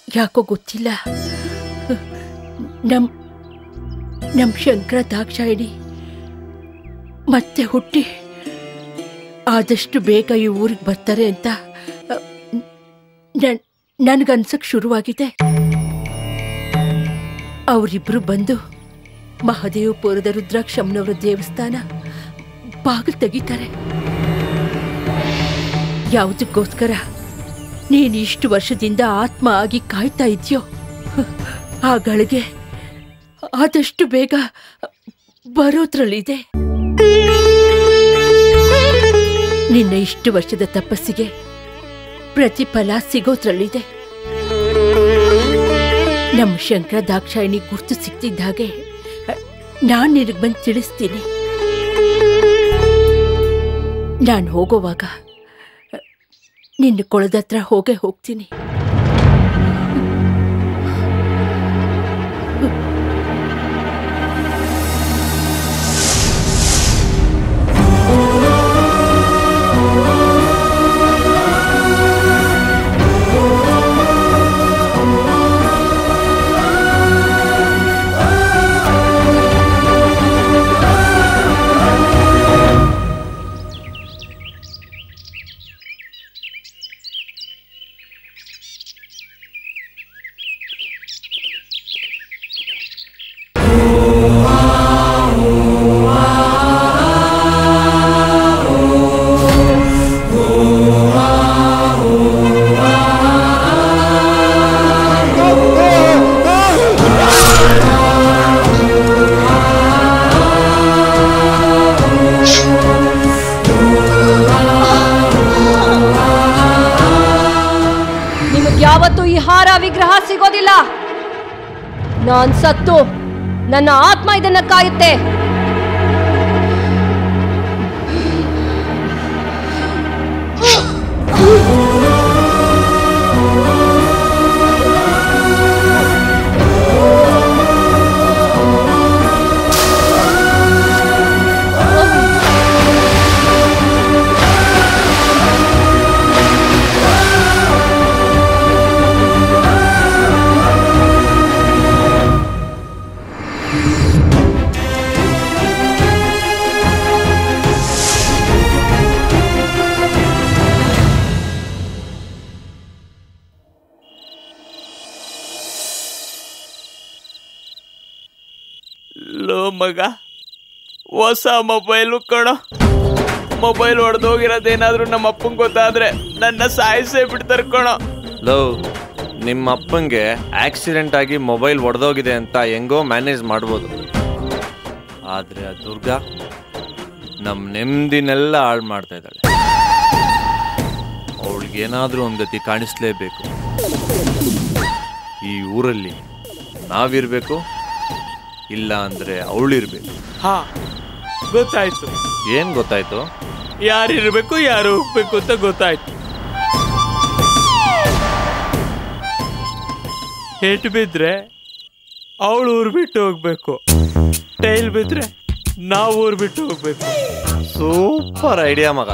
ಯಾಕೋ ಗೊತ್ತಿಲ್ಲ ನಮ್ ನಮ್ ಶಂಕರ ದಾಕ್ಷಾಯಿಣಿ ಮತ್ತೆ ಹುಟ್ಟಿ ಆದಷ್ಟು ಬೇಗ ಈ ಊರಿಗೆ ಬರ್ತಾರೆ ಅಂತ ನನ್ ನನ್ಗನ್ಸಕ್ ಶುರುವಾಗಿದೆ ಅವರಿಬ್ರು ಬಂದು ಮಹದೇವಪುರದ ರುದ್ರಾಕ್ಷಮ್ಮನವರ ದೇವಸ್ಥಾನ ಬಾಗಿಲು ತೆಗಿತಾರೆ ಯಾವುದಕ್ಕೋಸ್ಕರ ನೀನು ಇಷ್ಟು ವರ್ಷದಿಂದ ಆತ್ಮ ಆಗಿ ಕಾಯ್ತಾ ಇದೆಯೋ ಆ ಗಳಿಗೆ ಆದಷ್ಟು ಬೇಗ ಬರೋದ್ರಲ್ಲಿದೆ ನಿನ್ನ ಇಷ್ಟು ವರ್ಷದ ತಪಸ್ಸಿಗೆ ಪ್ರತಿಫಲ ಸಿಗೋದ್ರಲ್ಲಿದೆ ನಮ್ಮ ಶಂಕರ ದಾಕ್ಷಾಯಿಣಿ ಗುರ್ತು ಸಿಕ್ತಿದ್ದ ಹಾಗೆ ನಾನು ನಿನಗೆ ಬಂದು ತಿಳಿಸ್ತೀನಿ ನಾನು ಹೋಗೋವಾಗ ನಿನ್ನ ಕೊಳದ ಹತ್ರ ಹೋಗೇ ಹೋಗ್ತೀನಿ ನಿಮಗೆ ಯಾವತ್ತೂ ಈ ಹಾರ ವಿಗ್ರಹ ಸಿಗೋದಿಲ್ಲ ನಾನ್ ಸತ್ತು ನನ್ನ ಆತ್ಮ ಇದನ್ನ ಕಾಯುತ್ತೆ ಲೋ ಮಗ ಹೊಸ ಮೊಬೈಲು ಕಣೋ ಮೊಬೈಲ್ ಹೊಡೆದೋಗಿರೋದೇನಾದ್ರೂ ನಮ್ಮ ಅಪ್ಪಂಗೆ ಗೊತ್ತಾದ್ರೆ ನನ್ನ ಸಾಯಿಸೇ ಬಿಡ್ತಾರೆ ಕಣೋ ಲೋ ನಿಮ್ಮ ಅಪ್ಪಂಗೆ ಆಕ್ಸಿಡೆಂಟ್ ಆಗಿ ಮೊಬೈಲ್ ಒಡೆದೋಗಿದೆ ಅಂತ ಹೆಂಗೋ ಮ್ಯಾನೇಜ್ ಮಾಡ್ಬೋದು ಆದರೆ ಆ ದುರ್ಗಾ ನಮ್ಮ ನೆಮ್ಮದಿನೆಲ್ಲ ಹಾಳು ಮಾಡ್ತಾ ಇದ್ದಾಳೆ ಅವಳಿಗೇನಾದರೂ ಒಂದು ಗತಿ ಕಾಣಿಸ್ಲೇಬೇಕು ಈ ಊರಲ್ಲಿ ನಾವಿರ್ಬೇಕು ಇಲ್ಲ ಅಂದರೆ ಅವಳಿರ್ಬೇಕು ಹಾ ಗೊತ್ತಾಯ್ತು ಏನು ಗೊತ್ತಾಯ್ತು ಯಾರಿರ್ಬೇಕು ಯಾರು ಹೋಗ್ಬೇಕು ಅಂತ ಗೊತ್ತಾಯ್ತು ಏಟು ಬಿದ್ರೆ ಅವಳು ಊರು ಬಿಟ್ಟು ಹೋಗ್ಬೇಕು ಟೈಲ್ ಬಿದ್ರೆ ನಾವು ಊರು ಬಿಟ್ಟು ಹೋಗ್ಬೇಕು ಸೂಪರ್ ಐಡಿಯಾ ಮಗ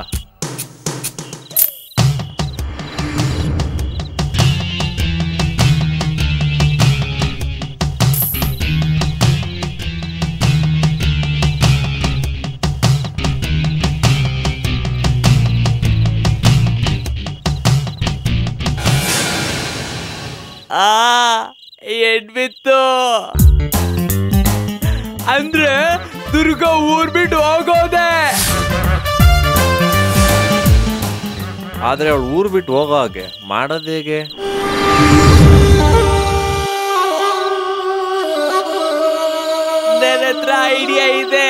ಆ ಎಡ್ ಬಿತ್ತು ಅಂದ್ರೆ ದುರ್ಗ ಊರ್ ಬಿಟ್ಟು ಹೋಗೋದೆ ಆದರೆ ಅವಳು ಊರು ಬಿಟ್ಟು ಹೋಗೋ ಹಾಗೆ ಮಾಡೋದು ಹೇಗೆ ನನ್ನ ಹತ್ರ ಐಡಿಯಾ ಇದೆ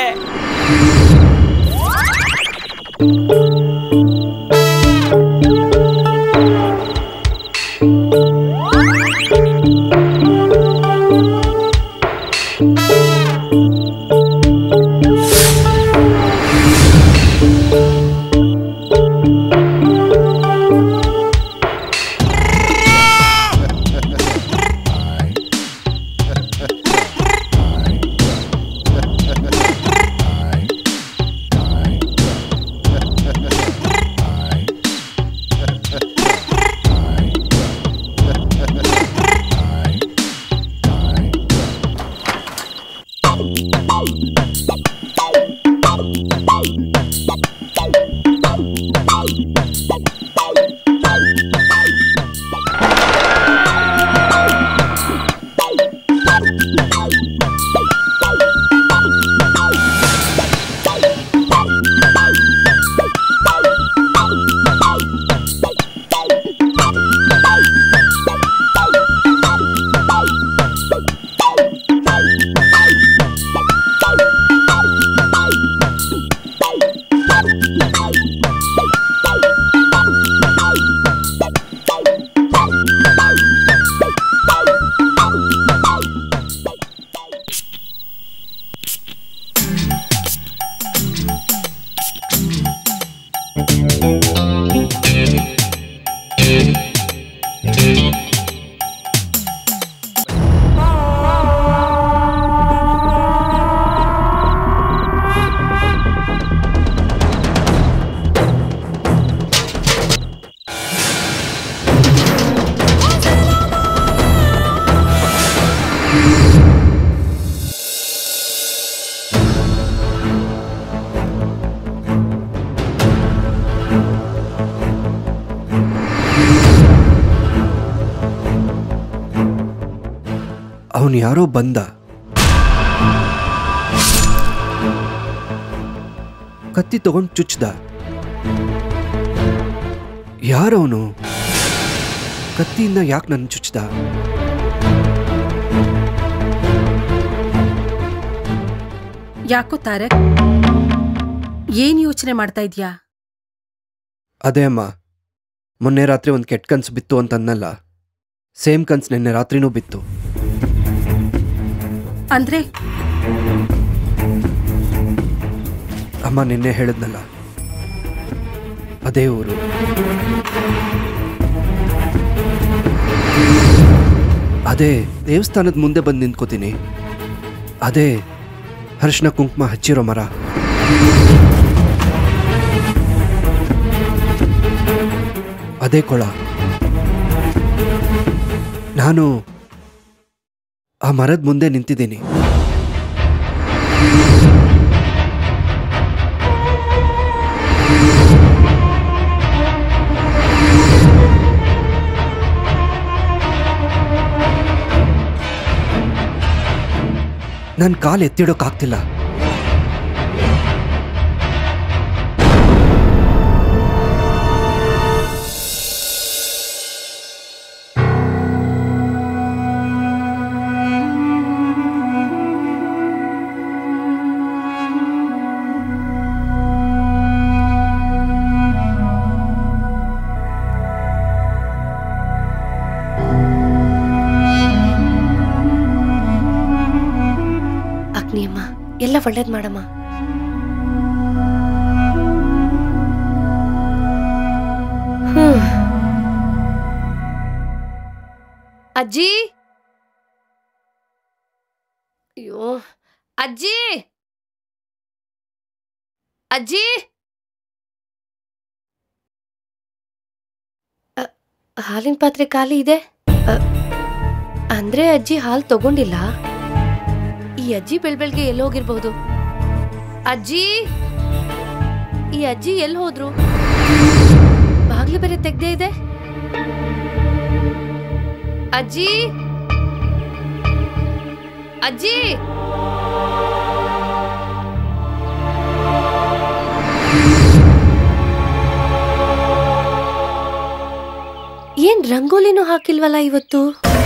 ಅವನು ಯಾರೋ ಬಂದ ಕತ್ತಿ ತಗೊಂಡು ಚುಚ್ದ ಯಾರವನು ಕತ್ತಿಯಿಂದ ಯಾಕೆ ನನ್ನ ಚುಚ್ದ ಯಾಕೋ ತಾರಕ್ ಏನ್ ಯೋಚನೆ ಮಾಡ್ತಾ ಇದ್ಯಾ ಅದೇ ಅಮ್ಮ ಮೊನ್ನೆ ರಾತ್ರಿ ಒಂದು ಕೆಟ್ಟ ಕನ್ಸು ಬಿತ್ತು ಅಂತಂದಲ್ಲ ಸೇಮ್ ಕನ್ಸು ನಿನ್ನೆ ರಾತ್ರಿನೂ ಬಿತ್ತು ಅಂದ್ರೆ ಅಮ್ಮ ನಿನ್ನೆ ಹೇಳಿದ್ನಲ್ಲ ಅದೇ ಊರು ಅದೇ ದೇವಸ್ಥಾನದ ಮುಂದೆ ಬಂದು ನಿಂತ್ಕೋತೀನಿ ಅದೇ ಅರಿಶಿನ ಕುಂಕುಮ ಹಚ್ಚಿರೋ ಮರ ಅದೇ ಕೊಳ ನಾನು ಆ ಮರದ ಮುಂದೆ ನಿಂತಿದ್ದೀನಿ ನನ್ನ ಕಾಲು ಎತ್ತಿಡೋಕ್ಕಾಗ್ತಿಲ್ಲ ಅಗ್ನಿಯಮ್ಮ ಎಲ್ಲ ಒಳ್ಳೇದ್ ಮಾಡಮ್ಮ ಹ್ಮ್. ಅಜ್ಜಿ ಅಯ್ಯೋ ಅಜ್ಜಿ ಅಜ್ಜಿ ಅ, ಹಾಲಿನ ಪಾತ್ರೆ ಖಾಲಿ ಇದೆ ಅ, ಅಂದ್ರೆ ಅಜ್ಜಿ ಹಾಲು ತಗೊಂಡಿಲ್ಲ ಈ ಅಜ್ಜಿ ಬೆಳ್ಬೆಳ್ಗೆ ಎಲ್ಲಿ ಹೋಗಿರ್ಬಹುದು ಅಜ್ಜಿ ಈ ಅಜ್ಜಿ ಎಲ್ಲಿ ಹೋದ್ರು ಬಾಗ್ಲು ಬೇರೆ ತೆಗ್ದೇ ಇದೆ ಅಜ್ಜಿ ಅಜ್ಜಿ ಏನ್ ರಂಗೋಲಿನೂ ಹಾಕಿಲ್ವಲ್ಲ ಇವತ್ತು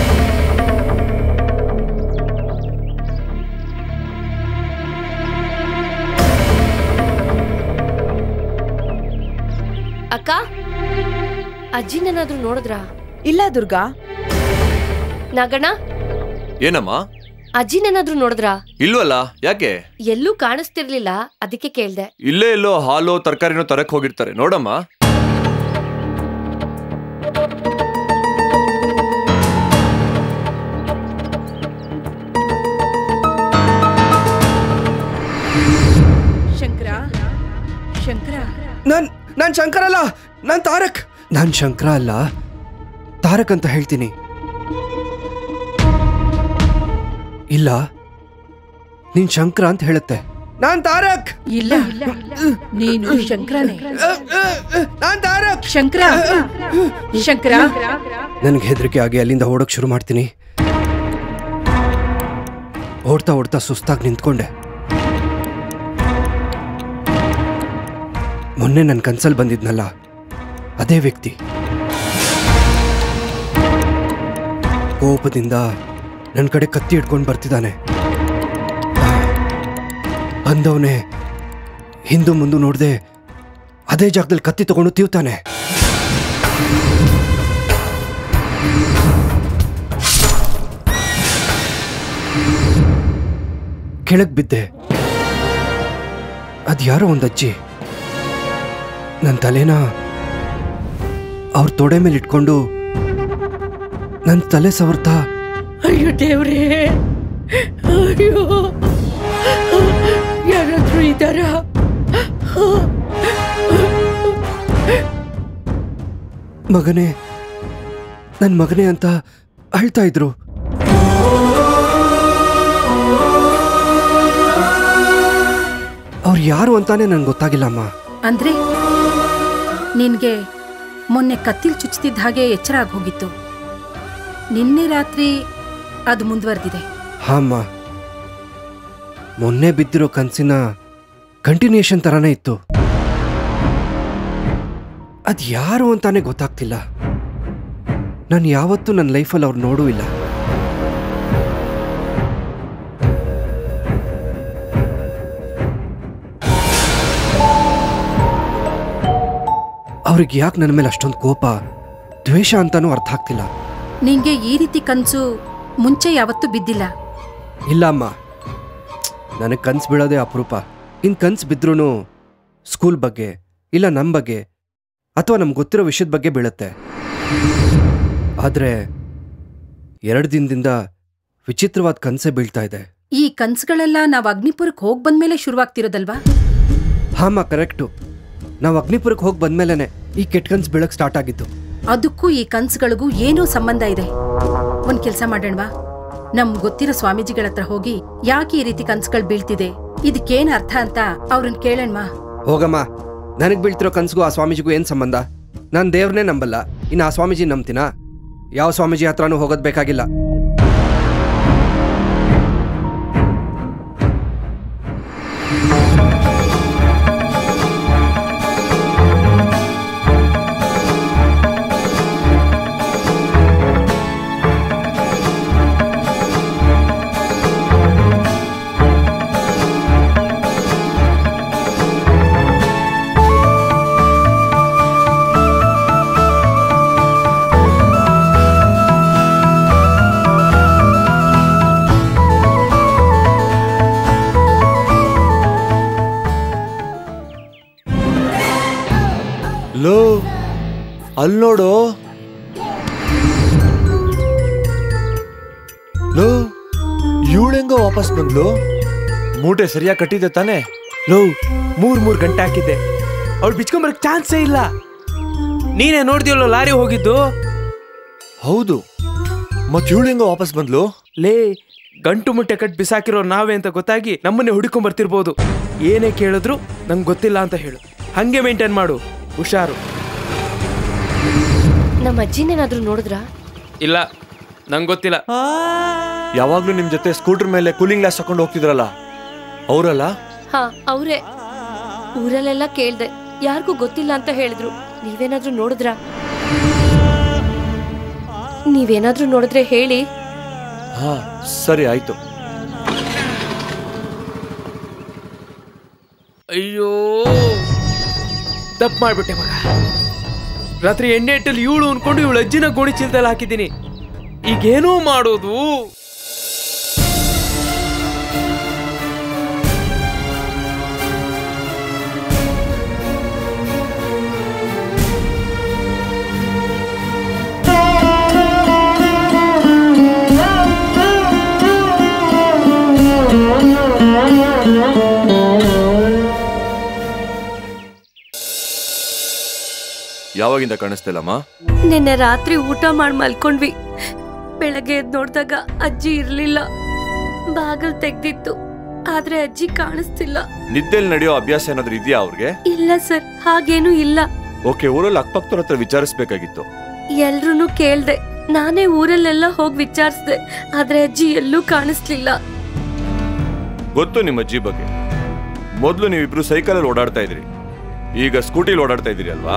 ಅಕ್ಕ ಅಜ್ಜಿನೇನಾದ್ರೂ ನೋಡಿದ್ರಾ ಇಲ್ಲ ದುರ್ಗಾ ನಾಗಣ್ಣ ಏನಮ್ಮ ಅಜ್ಜಿನೇನಾದ್ರೂ ನೋಡಿದ್ರಾ ಇಲ್ವಲ್ಲ ಯಾಕೆ ಎಲ್ಲೂ ಕಾಣಿಸ್ತಿರ್ಲಿಲ್ಲ ಅದಕ್ಕೆ ಕೇಳ್ದೆ ಇಲ್ಲೇ ಎಲ್ಲೋ ಹಾಲು ತರಕಾರಿನೋ ತರಕ್ ಹೋಗಿರ್ತಾರೆ ನೋಡಮ್ಮ ಶಂಕರ ಶಂಕರ ನಾನ್ ನಾನ್ ಶಂಕರ್ ಅಲ್ಲ ನಾನ್ ತಾರಕ್ ನಾನ್ ಶಂಕರ ಅಲ್ಲ ತಾರಕ್ ಅಂತ ಹೇಳ್ತೀನಿ ಇಲ್ಲ ನೀನ್ ಶಂಕರ ಅಂತ ಹೇಳುತ್ತೆ ನಾನ್ ತಾರಕ್ ಇಲ್ಲ ನೀನು ಶಂಕರನೇ ನಾನ್ ತಾರಕ್ ಶಂಕರ ಶಂಕರ ನನಗೆ ಹೆದರಿಕೆ ಆಗಿ ಅಲ್ಲಿಂದ ಓಡೋಕ್ ಶುರು ಮಾಡ್ತೀನಿ ಓಡ್ತಾ ಓಡ್ತಾ ಸುಸ್ತಾಗಿ ನಿಂತ್ಕೊಂಡೆ ಮೊನ್ನೆ ನನ್ನ ಕನ್ಸಲ್ ಬಂದಿದ್ನಲ್ಲ ಅದೇ ವ್ಯಕ್ತಿ ಕೋಪದಿಂದ ನನ್ನ ಕಡೆ ಕತ್ತಿ ಹಿಡ್ಕೊಂಡು ಬರ್ತಿದ್ದಾನೆ ಬಂದವನೇ ಹಿಂದು ಮುಂದೆ ನೋಡ್ದೆ ಅದೇ ಜಾಗದಲ್ಲಿ ಕತ್ತಿ ತಗೊಂಡು ತೀವ್ತಾನೆ ಕೆಳಗ್ ಬಿದ್ದೆ ಅದ್ಯಾರೋ ಒಂದು ಅಜ್ಜಿ ನನ್ನ ತಲೆನ ಅವ್ರ ತೊಡೆ ಮೇಲೆ ಇಟ್ಕೊಂಡು ನನ್ನ ತಲೆ ಸವರ್ತಾ ಅಯ್ಯೋ ದೇವ್ರೇ ಅಯ್ಯೋ ಯಾರಾದ್ರೂ ಇದ್ದಾರ ಮಗನೇ ನನ್ನ ಮಗನೇ ಅಂತ ಅಳ್ತಾ ಇದ್ರು ಅವ್ರು ಯಾರು ಅಂತಾನೆ ನನ್ಗೆ ಗೊತ್ತಾಗಿಲ್ಲ ಅಮ್ಮ ಅಂದ್ರೆ ನಿನ್ಗೆ ಮೊನ್ನೆ ಕತ್ತಿಲ್ ಚುಚ್ಚುತ್ತಿದ್ದ ಹಾಗೆ ಎಚ್ಚರ ಆಗಿ ಹೋಗಿತ್ತು ನಿನ್ನೆ ರಾತ್ರಿ ಅದು ಮುಂದುವರೆದಿದೆ ಹಾ ಅಮ್ಮ ಮೊನ್ನೆ ಬಿದ್ದಿರೋ ಕನ್ಸಿನ ಕಂಟಿನ್ಯೂಷನ್ ಥರನೇ ಇತ್ತು ಅದು ಯಾರು ಅಂತಾನೆ ಗೊತ್ತಾಗ್ತಿಲ್ಲ ನಾನು ಯಾವತ್ತೂ ನನ್ನ ಲೈಫಲ್ಲಿ ಅವ್ರು ನೋಡೂ ಇಲ್ಲ ಅವ್ರಿಗೆ ಯಾಕೆ ನನ್ನ ಮೇಲೆ ಅಷ್ಟೊಂದು ಕೋಪ ದ್ವೇಷ ಅಂತಾನೂ ಅರ್ಥ ಆಗ್ತಿಲ್ಲ ನಿಂಗೆ ಈ ರೀತಿ ಕನ್ಸು ಮುಂಚೆ ಯಾವತ್ತೂ ಬಿದ್ದಿಲ್ಲ ಇಲ್ಲ ಅಮ್ಮ ನನಗೆ ಕನ್ಸು ಬೀಳೋದೇ ಅಪರೂಪ ಇನ್ನು ಕನ್ಸು ಬಿದ್ರೂ ಸ್ಕೂಲ್ ಬಗ್ಗೆ ಇಲ್ಲ ನಮ್ಮ ಬಗ್ಗೆ ಅಥವಾ ನಮ್ಗೆ ಗೊತ್ತಿರೋ ವಿಷಯದ ಬಗ್ಗೆ ಬೀಳುತ್ತೆ ಆದರೆ ಎರಡು ದಿನದಿಂದ ವಿಚಿತ್ರವಾದ ಕನಸೇ ಬೀಳ್ತಾ ಇದೆ ಈ ಕನ್ಸುಗಳೆಲ್ಲ ನಾವು ಅಗ್ನಿಪುರಕ್ಕೆ ಹೋಗ್ ಬಂದ್ಮೇಲೆ ಶುರುವಾಗ್ತಿರೋದಲ್ವಾ ಹಾಮ್ಮ ಕರೆಕ್ಟು ನಾವು ಅಗ್ನಿಪುರಕ್ಕೆ ಹೋಗಿ ಬಂದ್ಮೇಲೆ ಈ ಕೆಟ್ಟ ಕನ್ಸು ಬೀಳಕ್ಕೆ ಸ್ಟಾರ್ಟ್ ಆಗಿದ್ದು ಅದಕ್ಕೂ ಈ ಕನ್ಸುಗಳಿಗೂ ಏನೋ ಸಂಬಂಧ ಇದೆ ಒಂದ್ ಕೆಲ್ಸ ಮಾಡೋಣವಾ ನಮ್ ಗೊತ್ತಿರೋ ಸ್ವಾಮೀಜಿಗಳ ಹತ್ರ ಹೋಗಿ ಯಾಕೆ ಈ ರೀತಿ ಕನ್ಸುಗಳು ಬೀಳ್ತಿದೆ ಇದಕ್ಕೇನ್ ಅರ್ಥ ಅಂತ ಅವ್ರನ್ನ ಕೇಳಣ್ವಾ ಹೋಗಮ್ಮ ನನಗೆ ಬೀಳ್ತಿರೋ ಕನ್ಸಿಗೂ ಆ ಸ್ವಾಮೀಜಿಗೂ ಏನು ಸಂಬಂಧ ನಾನು ದೇವ್ರನ್ನೇ ನಂಬಲ್ಲ ಇನ್ನು ಆ ಸ್ವಾಮೀಜಿ ನಂಬ್ತೀನಾ ಯಾವ ಸ್ವಾಮೀಜಿ ಹತ್ರನೂ ಹೋಗೋದು ಬೇಕಾಗಿಲ್ಲ ಲೋ ಅಲ್ಲಿ ನೋಡು ಲೋ ಇವಳೆಂಗೋ ವಾಪಸ್ ಬಂದ್ಲು ಮೂಟೆ ಸರಿಯಾಗಿ ಕಟ್ಟಿದೆ ತಾನೆ ಲೋ ಮೂರ್ ಮೂರ್ ಗಂಟೆ ಹಾಕಿದ್ದೆ ಅವ್ಳು ಬಿಚ್ಕೊಂಬರಕ್ ಚಾನ್ಸೇ ಇಲ್ಲ ನೀನೇ ನೋಡ್ದಿಯಲ್ಲ ಲಾರಿ ಹೋಗಿದ್ದು ಹೌದು ಮತ್ ಇವಳೆಂಗೋ ವಾಪಸ್ ಬಂದ್ಲು ಲೇ ಗಂಟು ಮುಟ್ಟೆ ಕಟ್ ಬಿಸಾಕಿರೋ ನಾವೇ ಅಂತ ಗೊತ್ತಾಗಿ ನಮ್ಮನ್ನೇ ಹುಡುಕೊಂಡ್ ಬರ್ತಿರ್ಬೋದು ಏನೇ ಕೇಳಿದ್ರು ನಂಗೆ ಗೊತ್ತಿಲ್ಲ ಅಂತ ಹೇಳು ಹಂಗೆ ಮೇಂಟೈನ್ ಮಾಡು ಹುಷಾರು ನಮ್ಮ ಅಜ್ಜಿನೇನಾದ್ರೂ ನೋಡಿದ್ರಾ ಇಲ್ಲ ನಂಗೆ ಗೊತ್ತಿಲ್ಲ ಯಾವಾಗ್ಲೂ ನಿಮ್ ಜೊತೆ ಸ್ಕೂಟರ್ ಮೇಲೆ ಕೂಲಿಂಗ್ ಗ್ಲಾಸ್ ಹಾಕೊಂಡು ಹೋಗ್ತಿದ್ರಲ್ಲ ಅವರಲ್ಲ ಹಾ ಅವ್ರೇ ಊರಲ್ಲೆಲ್ಲ ಕೇಳ್ದೆ ಯಾರಿಗೂ ಗೊತ್ತಿಲ್ಲ ಅಂತ ಹೇಳಿದ್ರು ನೀವೇನಾದ್ರೂ ನೋಡಿದ್ರಾ ನೀವೇನಾದ್ರೂ ನೋಡಿದ್ರೆ ಹೇಳಿ ಹಾ ಸರಿ ಆಯ್ತು ಅಯ್ಯೋ ತಪ್ಪು ಮಾಡ್ಬಿಟ್ಟೆ ಮಗ ರಾತ್ರಿ ಎಣ್ಣೆ ಇಟ್ಟಲ್ಲಿ ಇವಳು ಅನ್ಕೊಂಡು ಇವಳು ಅಜ್ಜಿನ ಗೋಣಿ ಚೀಲದಲ್ಲಿ ಹಾಕಿದ್ದೀನಿ ಈಗೇನೋ ಮಾಡೋದು ಯಾವಾಗಿಂದ ಕಾಣಿಸ್ತಿಲ್ಲಮ್ಮ ನಿನ್ನೆ ರಾತ್ರಿ ಊಟ ಮಾಡಿ ಮಲ್ಕೊಂಡ್ವಿ ಬೆಳಗ್ಗೆ ಎದ್ದು ನೋಡಿದಾಗ ಅಜ್ಜಿ ಇರ್ಲಿಲ್ಲ ಬಾಗಲ್ ತೆಗ್ದಿತ್ತು ಆದ್ರೆ ಅಜ್ಜಿ ಕಾಣಿಸ್ತಿಲ್ಲ ನಿದ್ದೆಲ್ ನಡೆಯೋ ಅಭ್ಯಾಸ ಏನಾದ್ರು ಇದೆಯಾ ಅವ್ರಿಗೆ ಇಲ್ಲ ಸರ್ ಹಾಗೇನೂ ಇಲ್ಲ ಓಕೆ ಊರಲ್ಲಿ ಅಕ್ಕಪಕ್ಕದವ್ರ ಹತ್ರ ವಿಚಾರಿಸ್ಬೇಕಾಗಿತ್ತು ಎಲ್ರೂ ಕೇಳ್ದೆ ನಾನೇ ಊರಲ್ಲೆಲ್ಲ ಹೋಗಿ ವಿಚಾರಿಸ್ದೆ ಆದ್ರೆ ಅಜ್ಜಿ ಎಲ್ಲೂ ಕಾಣಿಸ್ಲಿಲ್ಲ ಗೊತ್ತು ನಿಮ್ಮ ಅಜ್ಜಿ ಬಗ್ಗೆ ಮೊದಲು ನೀವಿಬ್ರು ಸೈಕಲಲ್ಲಿ ಓಡಾಡ್ತಾ ಇದ್ರಿ ಈಗ ಸ್ಕೂಟಿಲಿ ಓಡಾಡ್ತಾ ಇದ್ದೀರಿ ಅಲ್ವಾ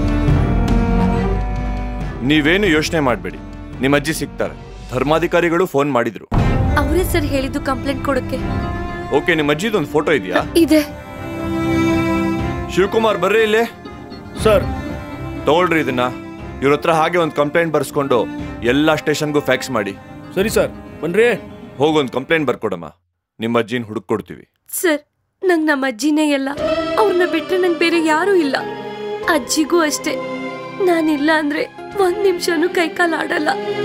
ನೀವೇನು ಯೋಚನೆ ಮಾಡಬೇಡಿ ನಿಮ್ಮ ಅಜ್ಜಿ ಸಿಗ್ತಾರೆ ಧರ್ಮಾಧಿಕಾರಿಗಳು ಫೋನ್ ಮಾಡಿದ್ರು ಅವರೇ ಸರ್ ಹೇಳಿದ್ದು ಕಂಪ್ಲೇಂಟ್ ಕೊಡಕ್ಕೆ ಓಕೆ ನಿಮ್ಮ ಅಜ್ಜಿದೊಂದು ಫೋಟೋ ಇದೆಯಾ ಇದೆ ಶಿವಕುಮಾರ್ ಬರ್ರಿ ಇಲ್ಲೇ ಸರ್ ತಗೊಳ್ರಿ ಇದನ್ನ ಇವ್ರ ಹತ್ರ ಹಾಗೆ ಒಂದು ಕಂಪ್ಲೇಂಟ್ ಬರ್ಸ್ಕೊಂಡು ಎಲ್ಲಾ ಸ್ಟೇಷನ್ಗೂ ಫ್ಯಾಕ್ಸ್ ಮಾಡಿ ಸರಿ ಸರ್ ಬನ್ರಿ ಹೋಗೊಂದು ಕಂಪ್ಲೇಂಟ್ ಬರ್ಕೊಡಮ್ಮ ನಿಮ್ಮ ಅಜ್ಜಿನ ಹುಡುಕೊಡ್ತೀವಿ ಸರ್ ನಂಗ್ ನಮ್ಮ ಅಜ್ಜಿನೇ ಎಲ್ಲ ಅವ್ರನ್ನ ಬಿಟ್ರೆ ನಂಗೆ ಬೇರೆ ಯಾರೂ ಇಲ್ಲ ಅಜ್ಜಿಗೂ ಅಷ್ಟೇ ನಾನಿಲ್ಲ ಅಂದ್ರೆ ಒಂದ್ ನಿಮಿಷನೂ ಕೈಕಾಲು ಆಡಲ್ಲ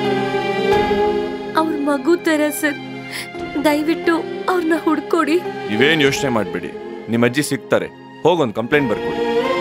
ಅವ್ರ ಮಗು ತರ ಸರ್ ದಯವಿಟ್ಟು ಅವ್ರನ್ನ ಹುಡ್ಕೊಡಿ ನೀವೇನು ಯೋಚನೆ ಮಾಡಬೇಡಿ ನಿಮ್ಮ ಅಜ್ಜಿ ಸಿಗ್ತಾರೆ ಹೋಗೊಂದು ಕಂಪ್ಲೇಂಟ್ ಬರ್ಕೊಡಿ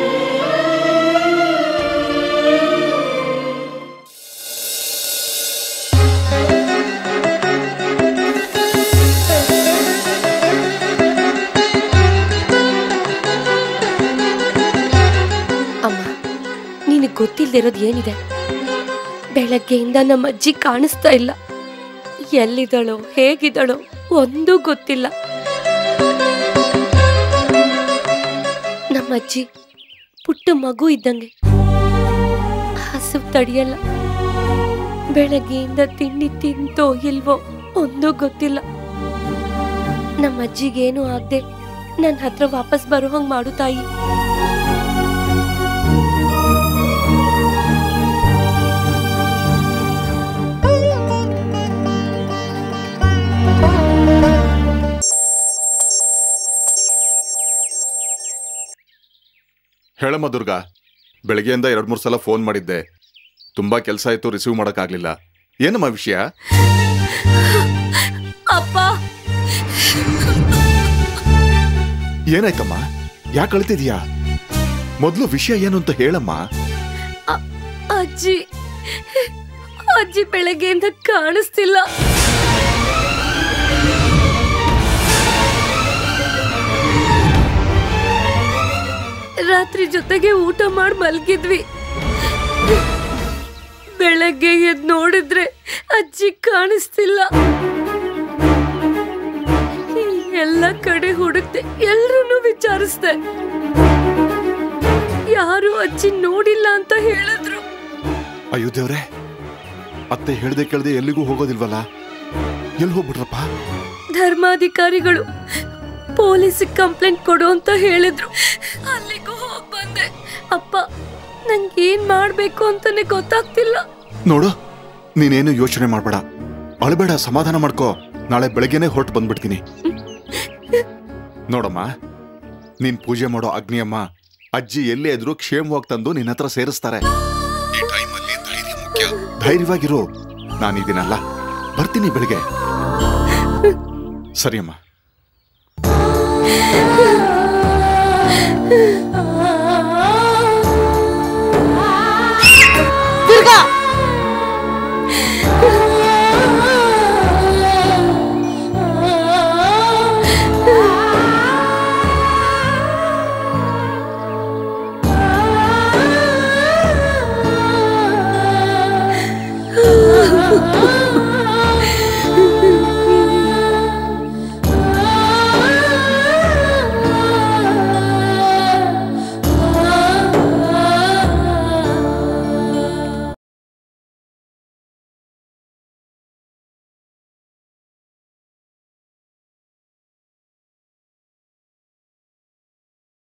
ಅಮ್ಮ ನಿನಗೆ ಗೊತ್ತಿಲ್ದಿರೋದು ಏನಿದೆ ಬೆಳಗ್ಗೆಯಿಂದ ನಮ್ಮ ಅಜ್ಜಿ ಕಾಣಿಸ್ತಾ ಇಲ್ಲ ಎಲ್ಲಿದಳೋ ಹೇಗಿದಳೋ ಒಂದೂ ಗೊತ್ತಿಲ್ಲ ನಮ್ಮ ಅಜ್ಜಿ ಪುಟ್ಟ ಮಗು ಇದ್ದಂಗೆ ಹಸಿವು ತಡಿಯಲ್ಲ ಬೆಳಗ್ಗೆಯಿಂದ ತಿಂಡಿ ತಿಂತೋ ಇಲ್ವೋ ಒಂದೂ ಗೊತ್ತಿಲ್ಲ ನಮ್ಮ ಅಜ್ಜಿಗೇನು ಆಗದೆ ನನ್ನ ಹತ್ರ ವಾಪಸ್ ಬರೋ ಹಂಗ್ ಮಾಡು ತಾಯಿ ಹೇಳಮ್ಮ ದುರ್ಗಾ ಬೆಳಗ್ಗೆಯಿಂದ ಎರಡು ಮೂರು ಸಲ ಫೋನ್ ಮಾಡಿದ್ದೆ ತುಂಬಾ ಕೆಲಸ ಆಯ್ತು ರಿಸೀವ್ ಮಾಡೋಕ್ಕಾಗ್ಲಿಲ್ಲ ಏನಮ್ಮ ವಿಷಯ ಅಪ್ಪ ಏನಾಯ್ತಮ್ಮ ಯಾಕೆ ಅಳ್ತಿದ್ಯಾ ಮೊದಲು ವಿಷಯ ಏನು ಅಂತ ಹೇಳಮ್ಮ ಅ- ಅಜ್ಜಿ ಅಜ್ಜಿ ಬೆಳಗ್ಗೆಯಿಂದ ಕಾಣಿಸ್ತಿಲ್ಲ ರಾತ್ರಿ ಜೊತೆಗೆ ಊಟ ಮಾಡಿ ಮಲ್ಗಿದ್ವಿ ಬೆಳಗ್ಗೆ ಎದ್ದು ನೋಡಿದ್ರೆ ಅಜ್ಜಿ ಕಾಣಿಸ್ತಿಲ್ಲ ಎಲ್ಲ ಕಡೆ ಹುಡುಕ್ತೆ ಎಲ್ರೂ ವಿಚಾರಿಸ್ದೆ ಯಾರು ಅಜ್ಜಿ ನೋಡಿಲ್ಲ ಅಂತ ಹೇಳಿದ್ರು ಅಯ್ಯೋ ದೇವ್ರೆ ಅತ್ತೆ ಹೇಳ್ದೆ ಕೇಳ್ದೆ ಎಲ್ಲಿಗೂ ಹೋಗೋದಿಲ್ವಲ್ಲ ಎಲ್ಲಿ ಹೋಗ್ಬಿಟ್ರಪ್ಪ ಧರ್ಮಾಧಿಕಾರಿಗಳು ಪೊಲೀಸ್ ಕಂಪ್ಲೇಂಟ್ ಕೊಡು ಅಂತ ಹೇಳಿದ್ರು ಅಲ್ಲಿಗೂ ಹೋಗ್ ಬಂದೆ ಅಪ್ಪ ನಂಗೆ ಏನ್ ಮಾಡ್ಬೇಕು ಅಂತಾನೆ ಗೊತ್ತಾಗ್ತಿಲ್ಲ ನೋಡು ನೀನೇನು ಯೋಚನೆ ಮಾಡ್ಬೇಡ ಅಳಬೇಡ ಸಮಾಧಾನ ಮಾಡ್ಕೋ ನಾಳೆ ಬೆಳಗ್ಗೆನೆ ಹೊರಟು ಬಂದ್ಬಿಡ್ತೀನಿ ನೋಡಮ್ಮ ನೀನ್ ಪೂಜೆ ಮಾಡೋ ಅಗ್ನಿಯಮ್ಮ ಅಜ್ಜಿ ಎಲ್ಲೇ ಇದ್ರು ಕ್ಷೇಮವಾಗಿ ತಂದು ನಿನ್ನ ಹತ್ರ ಸೇರಿಸ್ತಾರೆ ಈ ಟೈಮಲ್ಲಿ ಧೈರ್ಯ ಮುಖ್ಯ ಧೈರ್ಯವಾಗಿರು ನಾನಿದ್ದೀನಲ್ಲ ಬರ್ತೀನಿ ಬೆಳಿಗ್ಗೆ ಸರಿಯಮ್ಮ ಆ